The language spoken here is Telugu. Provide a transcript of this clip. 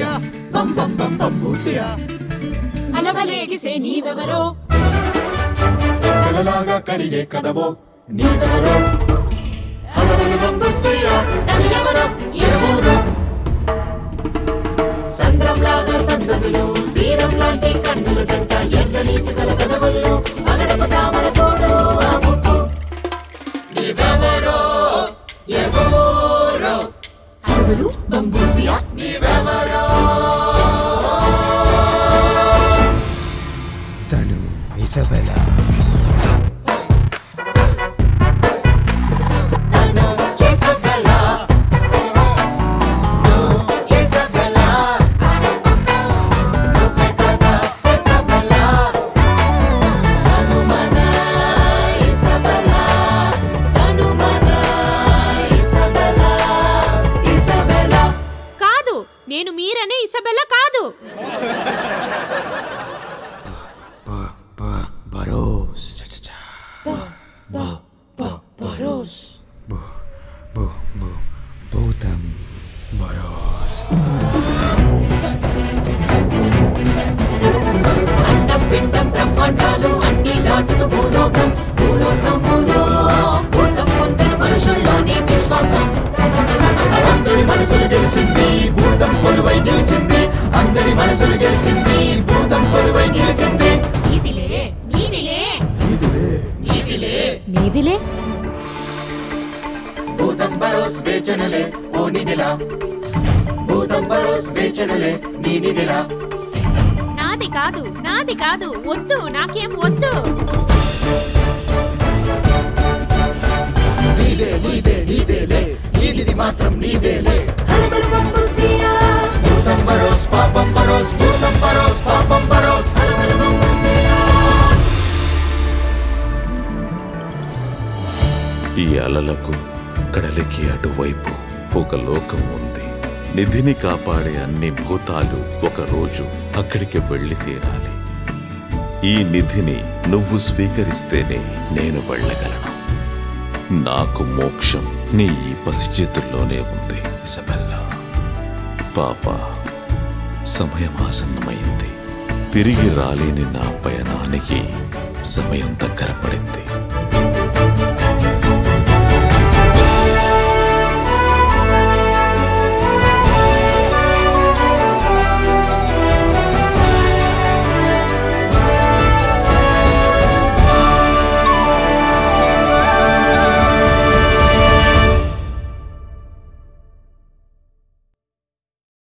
బూసియా బం బం బం బం బూసియా అలవలేగిసే నీవెవరో కలలాగా కరిగే కదవో నీవెవరో అలవలు బం బూసియా తను ఎవరో ఎవరో సంద్రంలాగా సందదులు తీరం లాంటి కన్నుల జంట ఎర్రనీసుగల కదవుల్లో పగడపు తామర తోడు ఆ ముప్పు నీవెవరో ఎవరో అలవలు బం బూసియా నీవెవరో తను ఇసబెలా తను ఇసబెలా ఇసబెలా నువ్వే కదా ఇసబెలా తను మన ఇసబెలా తను మన ఇసబెలా ఇసబెలా కాదు నేను మీరనే ఇసబెల్ల కాదు బరోస్ బరోస్ బు బు బు భూతం బరోస్ అండం పిండం బ్రహ్మాండాలు అన్ని దాటుతూ భూలోకం భూలోకములో భూతం పొందిన మనుషుల్లోని విశ్వాసం అందరి మనసులు గెలిచింది భూతం కొలువై నిలిచింది అందరి మనసులు గెలిచింది భూతం కొలువై నిలిచింది నీదిలే నీదిలే ఇదిలే నీదిలే నీదిలే భూతం బరోస్ వేచనలే ఓ నిధిలా భూతం బరోస్ వేచనలే నీ నిధిలా నాది కాదు నాది కాదు వద్దు నాకేం వద్దు నీదే నీదే నీదేలే ఈ నిధి మాత్రం నీదేలే హలబల బంబుసియా భూతం బరోస్ పాపం బరోస్ భూతం బరోస్ పాపం బరోస్ హలబల బంబుసియా ఈ అలలకు కడలికి అటువైపు ఒక లోకం ఉంది నిధిని కాపాడే అన్ని భూతాలు ఒక రోజు అక్కడికి వెళ్ళి తీరాలి ఈ నిధిని నువ్వు స్వీకరిస్తేనే నేను వెళ్ళగలను నాకు మోక్షం నీ ఈ పసి చేతుల్లోనే ఉంది ఇసబెల్లా పాప సమయం ఆసన్నమైంది తిరిగి రాలేని నా పయనానికి సమయం దగ్గర పడింది